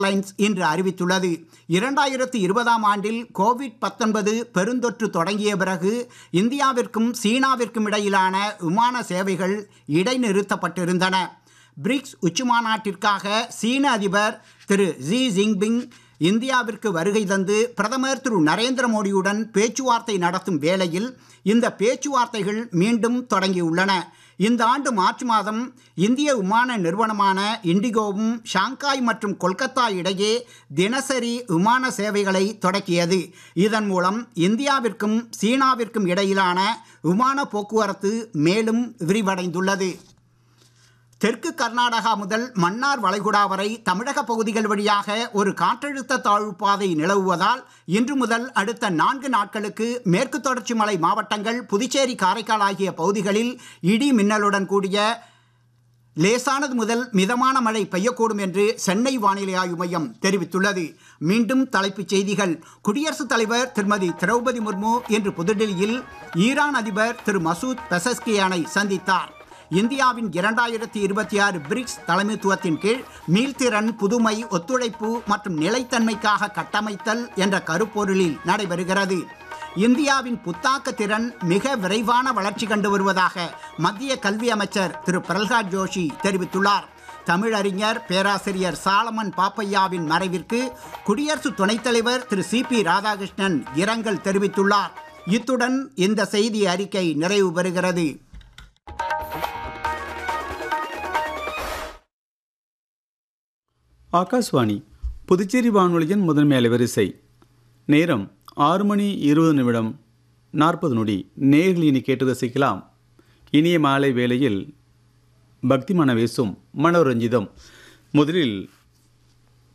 airlines இன்று அறிவித்துள்ளது இரண்டாயிரத்து இருபதாம் ஆண்டில் கோவிட் பத்தொன்பது பெருந்தொற்று தொடங்கிய பிறகு இந்தியாவிற்கும் சீனாவிற்கும் இடையிலான விமான சேவைகள் இடைநிறுத்தப்பட்டிருந்தன பிரிக்ஸ் உச்சிமாநாட்டிற்காக சீன அதிபர் திரு ஜி ஜின்பிங் இந்தியாவிற்கு வருகை தந்து பிரதமர் திரு நரேந்திர மோடியுடன் பேச்சுவார்த்தை நடத்தும் வேளையில் இந்த பேச்சுவார்த்தைகள் மீண்டும் தொடங்கியுள்ளன இந்த ஆண்டு மார்ச் மாதம் இந்திய விமான நிறுவனமான இண்டிகோவும் ஷாங்காய் மற்றும் கொல்கத்தா இடையே தினசரி விமான சேவைகளை தொடக்கியது இதன் மூலம் இந்தியாவிற்கும் சீனாவிற்கும் இடையிலான விமான போக்குவரத்து மேலும் விரிவடைந்துள்ளது தெற்கு கர்நாடகா முதல் மன்னார் வளைகுடா வரை தமிழக பகுதிகள் வழியாக ஒரு காற்றழுத்த தாழ்வு பாதை நிலவுவதால் இன்று முதல் அடுத்த நான்கு நாட்களுக்கு மேற்கு தொடர்ச்சி மலை மாவட்டங்கள் புதுச்சேரி காரைக்கால் ஆகிய பகுதிகளில் இடி மின்னலுடன் கூடிய லேசானது முதல் மிதமான மழை பெய்யக்கூடும் என்று சென்னை வானிலை ஆய்வு மையம் தெரிவித்துள்ளது மீண்டும் தலைப்புச் செய்திகள் குடியரசுத் தலைவர் திருமதி திரௌபதி முர்மு இன்று புதுடெல்லியில் ஈரான் அதிபர் திரு மசூத் பெசஸ்கியானை சந்தித்தார் இந்தியாவின் இரண்டாயிரத்தி இருபத்தி ஆறு பிரிக்ஸ் தலைமைத்துவத்தின் கீழ் மீள்திறன் புதுமை ஒத்துழைப்பு மற்றும் நிலைத்தன்மைக்காக கட்டமைத்தல் என்ற கருப்பொருளில் நடைபெறுகிறது இந்தியாவின் புத்தாக்க திறன் மிக விரைவான வளர்ச்சி கண்டு வருவதாக மத்திய கல்வி அமைச்சர் திரு பிரல்ஹாத் ஜோஷி தெரிவித்துள்ளார் தமிழறிஞர் பேராசிரியர் சாலமன் பாப்பையாவின் மறைவிற்கு குடியரசு துணைத் தலைவர் திரு சி பி ராதாகிருஷ்ணன் இரங்கல் தெரிவித்துள்ளார் இத்துடன் இந்த செய்தி அறிக்கை நிறைவு பெறுகிறது ஆகாஷ்வாணி புதுச்சேரி வானொலியின் முதன்மை அலைவரிசை நேரம் ஆறு மணி இருபது நிமிடம் நாற்பது நொடி நேரில் இனி கேட்டு ரசிக்கலாம் இனிய மாலை வேளையில் பக்தி மனவேசும் மனோரஞ்சிதம் முதலில்